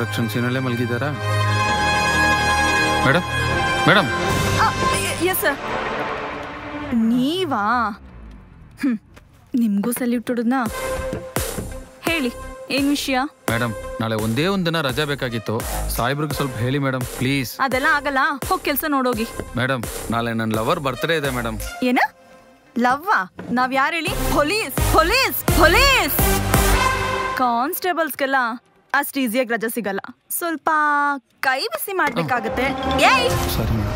Introduction ಸೀನಲ್ಲೇ ಮಲಗಿದ್ದಾರಾ madam madam yes sir ನೀವಾ ಹ್ಮ್ ನಿಮಗೂ ಸಲ್ಯೂಟ್ ಹೊಡೆದ್ನಾ ಹೇಳಿ ಏನ್ ವಿಷಯ ಮೇಡಮ್ ನಾಳೆ ಒಂದೇ ಒಂದು ದಿನ ರಜಾ ಬೇಕಾಗಿತ್ತು ಸಾಹೇಬ್ರಿಗೆ ಸ್ವಲ್ಪ ಹೇಳಿ ಮೇಡಮ್ ಪ್ಲೀಸ್ ಅದೆಲ್ಲ ಆಗಲ್ಲ ಹೋಗಿ ಕೆಲಸ ನೋಡೋಗಿ ಮೇಡಮ್ ನಾಳೆ ನನ್ನ ಲವರ್ ಬರ್ತ್ಡೇ ಇದೆ ಮೇಡಮ್ ಏನ ಲವ್ವಾ ನಾವ್ ಯಾರು ಹೇಳಿ ಪೊಲೀಸ್ ಪೊಲೀಸ್ ಪೊಲೀಸ್ ಕಾನ್ಸ್ಟೇಬಲ್ಸ್ಗೆಲ್ಲ ಅಷ್ಟು ಈಸಿಯಾಗಿ ರಜೆ ಸಿಗಲ್ಲ ಸ್ವಲ್ಪ ಕೈ ಬಿಸಿ ಮಾಡ್ಬೇಕಾಗತ್ತೆ ಏಯ್ ಸರಿ ಮೇಡಮ್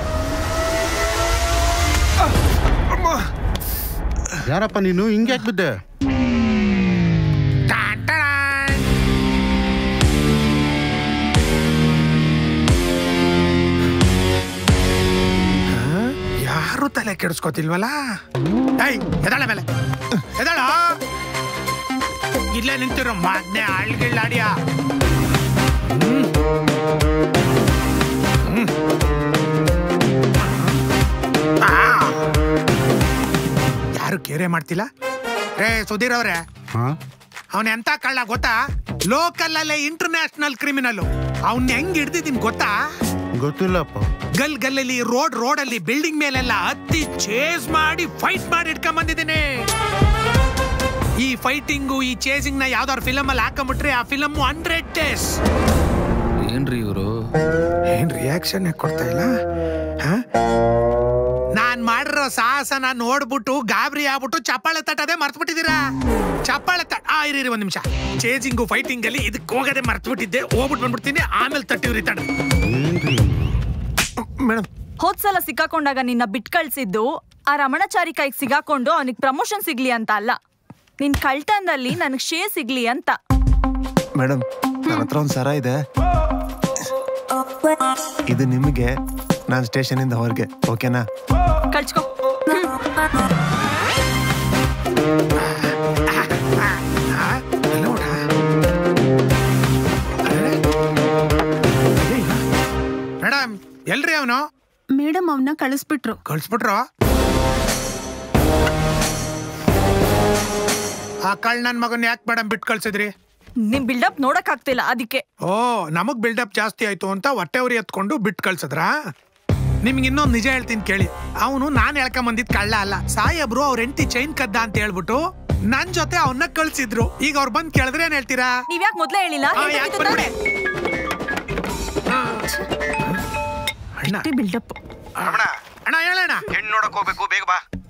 ಯಾರಪ್ಪ ನೀನು ಹಿಂಗೆ ಯಾಕೆ ಬಿದ್ದೆ ಯಾರು ತಲೆ ಕೆಡಿಸ್ಕೋತಿಲ್ವಲ್ಲ ಏಯ್ ಎದಾಳ ಮೇಲೆ ಎದಾಳ ಇಲ್ಲೇ ನಿಂತಿರೋ ಮಾದ್ನೆ ಆಳ್ಗಿಳ್ಳಾಡಿಯ ಯಾರು ಕೇರೆ ಮಾಡ್ತಿಲ್ಲ ರೇ ಸುಧೀರ್ ಅವ್ರೆ ಹಾ ಅವನ್ ಎಂತ ಕಳ್ಳ ಗೊತ್ತಾ ಲೋಕಲ್ ಅಲ್ಲೇ ಇಂಟರ್ನ್ಯಾಷನಲ್ ಕ್ರಿಮಿನಲ್ ಅವ್ನ ಹೆಂಗ್ ಹಿಡ್ದಿದ್ದೀನಿ ಗೊತ್ತಾ ಗೊತ್ತಿಲ್ಲಪ್ಪ ಗಲ್ ಗಲ್ಲಲ್ಲಿ ರೋಡ್ ರೋಡ್ ಅಲ್ಲಿ ಬಿಲ್ಡಿಂಗ್ ಮೇಲೆಲ್ಲ ಹತ್ತಿ ಚೇಸ್ ಮಾಡಿ ಫೈಟ್ ಮಾಡಿ ಇಟ್ಕೊಂಡ್ ಬಂದಿದ್ದೀನಿ ಈ ಫೈಟಿಂಗು ಈ ಚೇಸಿಂಗ್ ನ ಯಾವ್ದಾದ್ರು ಫಿಲಮ್ ಅಲ್ಲಿ ಹಾಕೊಂಡ್ಬಿಟ್ರೆ ಆ ಫಿಲಮ್ ಹಂಡ್ರೆಡ್ ಡೇಸ್ ಏನ್ರಿ ಇವರು ಏನ್ ರಿಯಾಕ್ಷನ್ ಕೊಡ್ತಾ ಇಲ್ಲ ಹ? ನಾನ್ ಮಾಡಿರೋ ಸಾಹಸನ ನೋಡ್ಬಿಟ್ಟು ಗಾಬರಿ ಆಗ್ಬಿಟ್ಟು ಚಪ್ಪಾಳೆ ತಟ್ಟದೆ ಮರ್ತ್ಬಿಟ್ಟಿದ್ದೀರಾ ಚಪ್ಪಾಳೆ ತಟ್ ಆ ಇರಿ ಇರಿ ಒಂದ್ ನಿಮಿಷ ಚೇಜಿಂಗು ಫೈಟಿಂಗ್ ಅಲ್ಲಿ ಇದಕ್ಕೆ ಹೋಗದೆ ಮರ್ತ್ಬಿಟ್ಟಿದ್ದೆ ಹೋಗ್ಬಿಟ್ಟು ಬಂದ್ಬಿಡ್ತೀನಿ ಆಮೇಲೆ ತಟ್ಟಿವ್ರಿ ತಡ ಏನ್ರಿ ಮೇಡಮ್ ಹೋದ್ಸಲ ಸಿಕ್ಕಾಕೊಂಡಾಗ ನಿನ್ನ ಬಿಟ್ ಕಳ್ಸಿದ್ದು ಆ ರಮಣಚಾರಿ ಕೈಗೆ ಸಿಗಾಕೊಂಡು ಅವನಿಗೆ ಪ್ರಮೋಷನ್ ಸಿಗ್ಲಿ ಅಂತ ಅಲ್ಲ ನಿನ್ ಕಳ್ತನದಲ್ಲಿ ನನಗ್ ಶೇ ಸಿಗ್ಲಿ ಅಂತ ಮೇಡಮ್ ನನ್ನ ಹತ್ರ ಒಂದು ಸರ ಇದೆ ಇದು ನಿಮಗೆ ನಾನು ಸ್ಟೇಷನಿಂದ ಹೊರಗೆ ಓಕೆನಾ ಕಳ್ಸ್ಕೊ ಮೇಡಮ್ ಎಲ್ರಿ ಅವನು ಮೇಡಮ್ ಅವನ್ನ ಕಳಿಸ್ಬಿಟ್ರು ಕಳ್ಸ್ಬಿಟ್ರು ಆ ಕಳ್ ನನ್ ಮಗನ್ ಯಾಕೆ ಮೇಡಮ್ ಬಿಟ್ಟು ಕಳ್ಸಿದ್ರಿ ನಿಮ್ ಬಿಲ್ಡಪ್ ನೋಡಕ್ ಆಗ್ತಿಲ್ಲ ಅದಕ್ಕೆ ಓ ನಮಗ್ ಬಿಲ್ಡಪ್ ಜಾಸ್ತಿ ಆಯ್ತು ಅಂತ ಹೊಟ್ಟೆ ಉರಿ ಎತ್ಕೊಂಡು ಬಿಟ್ಟು ಕಳ್ಸದ್ರಾ ನಿಮ್ಗೆ ಇನ್ನೊಂದು ನಿಜ ಹೇಳ್ತೀನಿ ಕೇಳಿ ಅವನು ನಾನ್ ಹೇಳ್ಕೊಂಡ್ ಬಂದಿದ್ ಕಳ್ಳ ಅಲ್ಲ ಸಾಯಬ್ರು ಅವ್ರ ಹೆಂಡತಿ ಚೈನ್ ಕದ್ದ ಅಂತ ಹೇಳ್ಬಿಟ್ಟು ನನ್ ಜೊತೆ ಅವನ್ನ ಕಳ್ಸಿದ್ರು ಈಗ ಅವ್ರು ಬಂದ್ ಕೇಳಿದ್ರೆ ಏನ್ ಹೇಳ್ತೀರಾ ನೀವ್ಯಾಕ್ ಮೊದ್ಲೇ ಹೇಳಿಲ್ಲ ಆ, ಯಾಕ್ ಬಂದ್ಬಿಡೆ? ಅಣ್ಣ ಬಿಲ್ಡಪ್ ಅಣ್ಣ ಹೇಳಣ್ಣ ಹೆಣ್ಣು ನೋಡಕ್ ಹೋಗ್ಬೇಕು ಬೇಗ ಬಾ